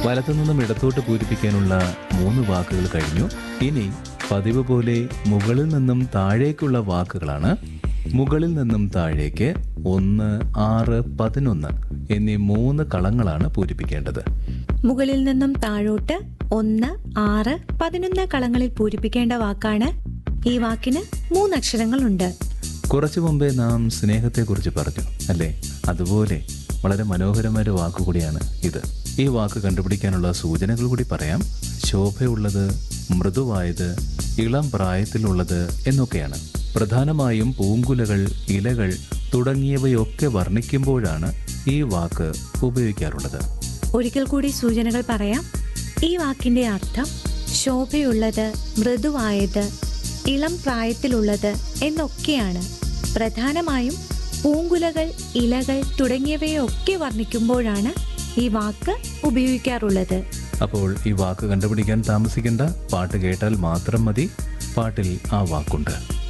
വലത്തുനിന്നും ഇടത്തോട്ട് പൂരിപ്പിക്കാനുള്ള മൂന്ന് വാക്കുകൾ കഴിഞ്ഞു ഇനി പതിവ് പോലെ മുകളിൽ നിന്നും താഴേക്കുള്ള വാക്കുകളാണ് മുകളിൽ നിന്നും താഴേക്ക് ഒന്ന് ആറ് പതിനൊന്ന് എന്നീ മൂന്ന് കളങ്ങളാണ് പൂരിപ്പിക്കേണ്ടത് മുകളിൽ നിന്നും താഴോട്ട് ഒന്ന് ആറ് പതിനൊന്ന് കളങ്ങളിൽ പൂരിപ്പിക്കേണ്ട വാക്കാണ് ഈ വാക്കിന് മൂന്നക്ഷരങ്ങളുണ്ട് കുറച്ചു മുമ്പേ നാം സ്നേഹത്തെക്കുറിച്ച് പറഞ്ഞു അല്ലേ അതുപോലെ വളരെ മനോഹരമായ ഒരു വാക്കുകൂടിയാണ് ഇത് ഈ വാക്ക് കണ്ടുപിടിക്കാനുള്ള സൂചനകൾ കൂടി പറയാം ശോഭയുള്ളത് മൃദുവായത് ഇളം പ്രായത്തിലുള്ളത് എന്നൊക്കെയാണ് പ്രധാനമായും പൂങ്കുലകൾ ഇലകൾ തുടങ്ങിയവയൊക്കെ വർണ്ണിക്കുമ്പോഴാണ് ഈ വാക്ക് ഉപയോഗിക്കാറുള്ളത് ഒരിക്കൽ കൂടി സൂചനകൾ പറയാം ഈ വാക്കിന്റെ അർത്ഥം ശോഭയുള്ളത് മൃദുവായത് ഇളം പ്രായത്തിലുള്ളത് എന്നൊക്കെയാണ് പ്രധാനമായും പൂങ്കുലകൾ ഇലകൾ തുടങ്ങിയവയൊക്കെ വർണ്ണിക്കുമ്പോഴാണ് ഈ വാക്ക് ഉപയോഗിക്കാറുള്ളത് അപ്പോൾ ഈ വാക്ക് കണ്ടുപിടിക്കാൻ താമസിക്കേണ്ട പാട്ട് കേട്ടാൽ മാത്രം മതി പാട്ടിൽ ആ വാക്കുണ്ട്